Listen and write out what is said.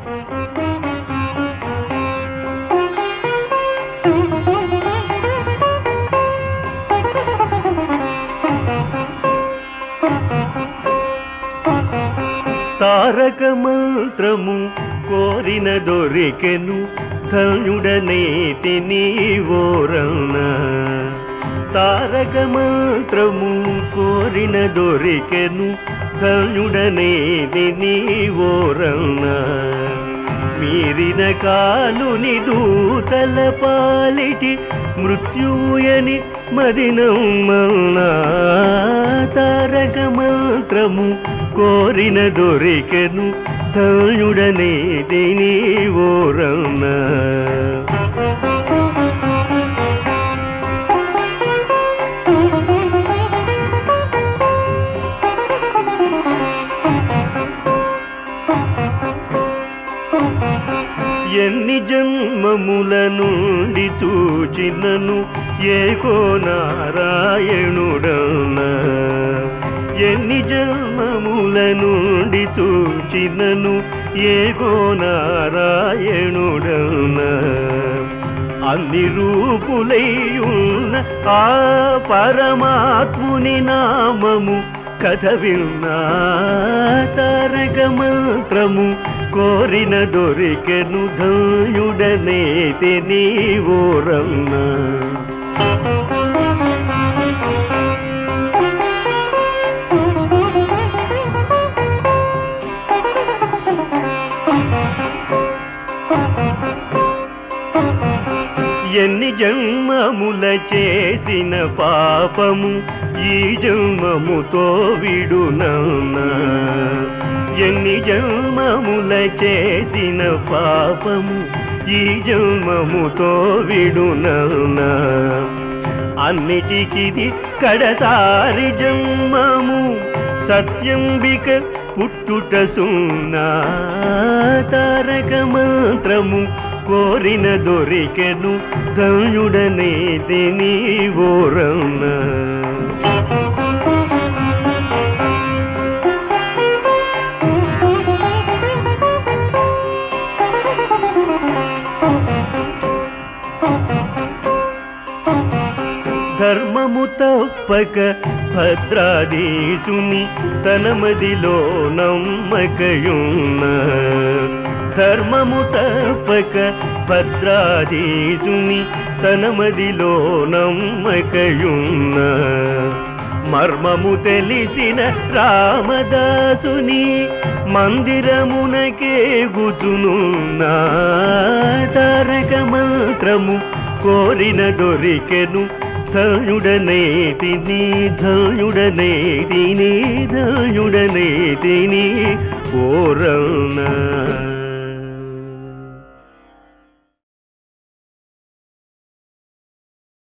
తారక మంత్రము కోరిన దొరికెను ధన్యుడనేతి నీవోరన్న తారక మంత్రము కోరిన దొరికెను ధన్యుడనేది నీవోరన్న మీరిన కాలుని దూతల పాలిటి మృత్యుయని మదినమ్మన్నా తారక మంత్రము కోరిన దొరికెను ధనుడనే దేని ఓరన్న ఎన్ని జన్మముల నుండి చూచినను ఏకో నారాయణుడన్న ఎన్ని జన్మముల నుండి చూచినను ఏకో నారాయణుడన్న అన్ని రూపులైయున్న ఆ పరమాత్ముని నామము కథ విన్నా తారక మంత్రము కోరిన దొరికెను ధయుడనే నీవోరన్నా ఎన్ని జన్మముల చేసిన పాపము ఈ జన్మముతో విడునన్నా ఎన్ని జన్మముల చేసిన పాపము ఈ జన్మముతో విడునన్నా అన్నిటికిది కడసారి జన్మము సత్యంబిక పుట్టుట సున్నా తారక మంత్రము కోరిన దొరికెను ధనుడనే దేని ఓరన్న ధర్మము తప్పక భద్రాదీసుని తన మదిలో నమ్మకయున్న ధర్మము తప్పక భద్రాదీసుని తన మదిలో నమ్మకయున్న మర్మము తెలిసిన రామదాసుని మందిరమునకే గుతునున్నా తారక మంత్రము కోరిన దొరికెను ధనుడనే తిని ధనుడనే తిని ధనుడనే తిని ఓరణ